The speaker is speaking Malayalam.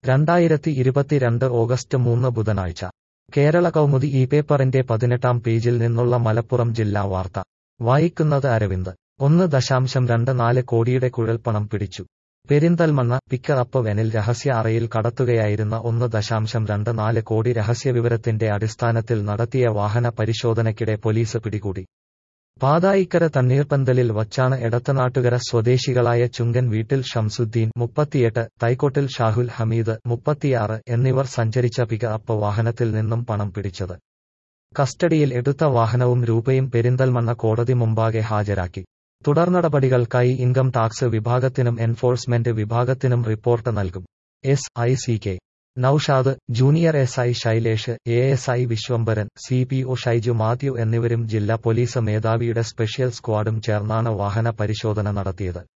രണ്ടായിരത്തി ഇരുപത്തിരണ്ട് ഓഗസ്റ്റ് മൂന്ന് ബുധനാഴ്ച കേരള കൗമുദി ഈ പേപ്പറിന്റെ പതിനെട്ടാം പേജിൽ നിന്നുള്ള മലപ്പുറം ജില്ലാ വാർത്ത വായിക്കുന്നത് അരവിന്ദ് ഒന്ന് ദശാംശം രണ്ട് നാല് കോടിയുടെ കുഴൽപ്പണം പിടിച്ചു പെരിന്തൽമണ്ണ പിക്കറപ്പ് വെനിൽ രഹസ്യ അറയിൽ കടത്തുകയായിരുന്ന ഒന്ന് ദശാംശം രണ്ട് നാല് കോടി രഹസ്യവിവരത്തിന്റെ അടിസ്ഥാനത്തിൽ നടത്തിയ വാഹന പരിശോധനയ്ക്കിടെ പോലീസ് പിടികൂടി പാതായിക്കര തണ്ണീർപ്പന്തലിൽ വച്ചാണ് എടത്തനാട്ടുകര സ്വദേശികളായ ചുങ്കൻ വീട്ടിൽ ഷംസുദ്ദീൻ മുപ്പത്തിയെട്ട് തൈക്കോട്ടിൽ ഷാഹുൽ ഹമീദ് മുപ്പത്തിയാറ് എന്നിവർ സഞ്ചരിച്ച പിക അപ്പ് വാഹനത്തിൽ നിന്നും പണം പിടിച്ചത് കസ്റ്റഡിയിൽ എടുത്ത വാഹനവും രൂപയും പെരിന്തൽമണ്ണ കോടതി മുമ്പാകെ ഹാജരാക്കി തുടർനടപടികൾക്കായി ഇൻകം ടാക്സ് വിഭാഗത്തിനും എൻഫോഴ്സ്മെന്റ് വിഭാഗത്തിനും റിപ്പോർട്ട് നൽകും S I C K Noushad junior S I Shailesh A S I Vishwambharan C P O Shaiju Mathew എന്നിവരും ജില്ലാ പോലീസ് മേധാവിയുടെ സ്പെഷ്യൽ സ്ക്വാഡും ചേർന്നാണ് വാഹന പരിശോധന നടത്തിയത്